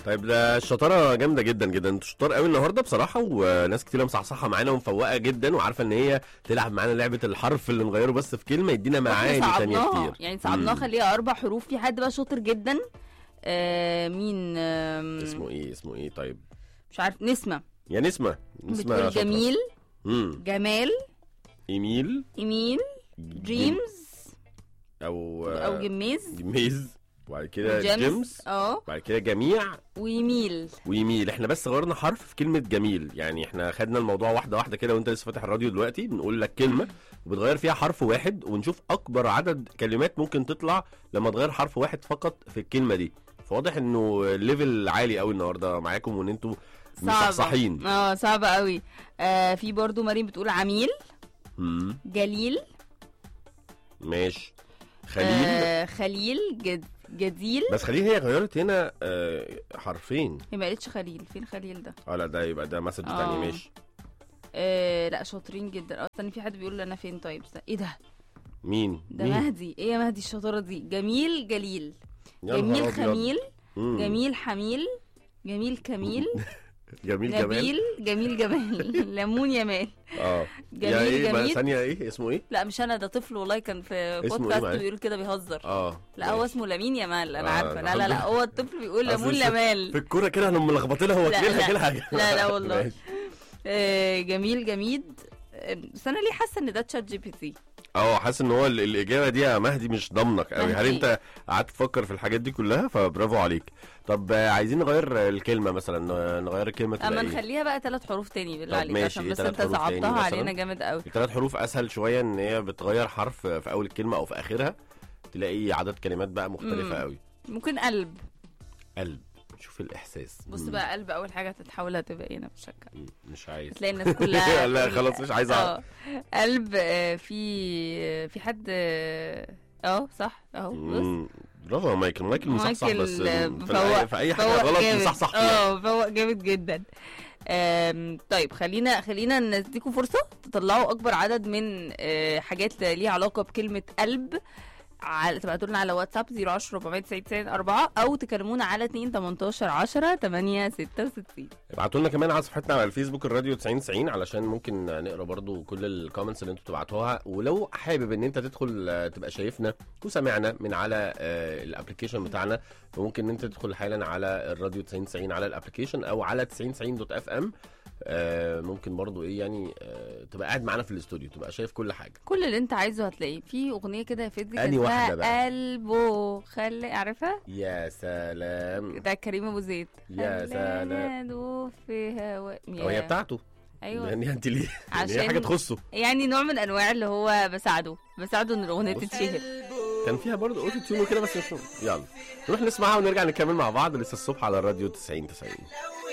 طيب ده الشطاره جامده جدا جدا انتوا شطار قوي النهارده بصراحه وناس كتير مصحصحه معانا ومفوقه جدا وعارفه ان هي تلعب معانا لعبه الحرف اللي نغيره بس في كلمه يدينا معاني إحنا تانية صعبناها. كتير يعني صعبناها مم. خليها اربع حروف في حد بقى شاطر جدا آه مين آه اسمه ايه اسمه ايه طيب مش عارف نسمة يا نسمه نسمه بتقول شاطرة. جميل امم جمال ايميل ايميل دريمز او او جميز جميز وبعد كده جيمس جيمس اه بعد كده جميع ويميل ويميل احنا بس غيرنا حرف في كلمه جميل يعني احنا خدنا الموضوع واحده واحده كده وانت لسه فاتح الراديو دلوقتي بنقول لك كلمه وبتغير فيها حرف واحد ونشوف اكبر عدد كلمات ممكن تطلع لما تغير حرف واحد فقط في الكلمه دي فواضح انه الليفل عالي قوي النهارده معاكم وان انتوا صعبة مصحصحين اه صعبة قوي آه في برضو مريم بتقول عميل مم. جليل ماشي خليل آه خليل جد جديل بس خليل هي غيرت هنا آه حرفين هي ما قالتش خليل فين خليل ده اه لا ده يبقى ده مسج آه. تاني ماشي آه لا شاطرين جدا اه استني في حد بيقول لي انا فين طيب استنى. ايه ده مين ده مين؟ مهدي ايه يا مهدي الشطاره دي جميل جليل يا نهار جميل أبيض. خميل مم. جميل حميل جميل كميل جميل جمال نبيل جميل جمال ليمون يمال اه جميل يا ايه بقى جميل. ثانيه ايه اسمه ايه لا مش انا ده طفل والله كان في اسمه إيه بودكاست معلش؟ بيقول كده بيهزر اه لا هو ماشي. اسمه لامين يمال انا آه، عارفه لا لا لا هو الطفل بيقول أصل ليمون لسه يمال في الكوره كده انا ملخبطينها هو لا، كلها لا. كلها لا، لا والله. ماشي. آه جميل جميد آه، بس انا ليه حاسه ان ده تشات جي بي تي اه حاسس ان هو ال- الاجابه دي يا مهدي مش ضامنك قوي هل مهدي. انت قعدت تفكر في الحاجات دي كلها فبرافو عليك طب آه، عايزين نغير آه، الكلمه مثلا آه، نغير الكلمه تبقى اما ايه نخليها بقى ثلاث حروف تاني بالله طب عليك ماشي، عشان إيه بس تلات انت حروف تاني صعبتها مثلاً؟ علينا جامد قوي الثلاث حروف اسهل شويه ان هي بتغير حرف في اول الكلمه او في اخرها تلاقي عدد كلمات بقى مختلفه مم. قوي ممكن قلب قلب شوف الاحساس بص مم. بقى قلب اول حاجه تتحول تبقى هنا بشكل مم، مش عايز تلاقي الناس كلها لا خلاص مش عايز اعرف اه قلب آه، في في حد اه اه صح اهو بص مم، برافو يا مايكل مايكل مصحصح مايكل، بس آه، في, فوق- الأي- في اي حاجه فوق غلط جامد. مصحصح فيها اه فوق جامد جدا آم، طيب خلينا خلينا نديكم فرصه تطلعوا اكبر عدد من آه، حاجات ليها علاقه بكلمه قلب على تبعتوا لنا على واتساب 010 499 4 او تكلمونا على 2 18 10 8 66 ابعتوا لنا كمان على صفحتنا على الفيسبوك الراديو 9090 علشان ممكن نقرا برضو كل الكومنتس اللي انتوا بتبعتوها ولو حابب ان انت تدخل آه، تبقى شايفنا وسامعنا من على الابلكيشن بتاعنا فممكن ان انت تدخل حالا على الراديو 9090 على الابلكيشن او على 9090 دوت اف ام ممكن برضو ايه يعني آه، تبقى قاعد معانا في الاستوديو تبقى شايف كل حاجه كل اللي انت عايزه هتلاقيه في اغنيه كده يا فيدي كان أنهي واحدة اسمها بقى؟ قلبه خلي عارفها يا سلام ده كريم ابو زيد يا سلام. خلينا ندوب في هواء هو هي بتاعته ايوه يعني انت ليه يعني هي عشان- حاجه تخصه يعني نوع من انواع اللي هو بساعده بساعده ان الاغنيه بص. تتشهر كان فيها برضه اوتو تيون وكده بس مش يلا نروح نسمعها ونرجع نكمل مع بعض لسه الصبح على الراديو 90 90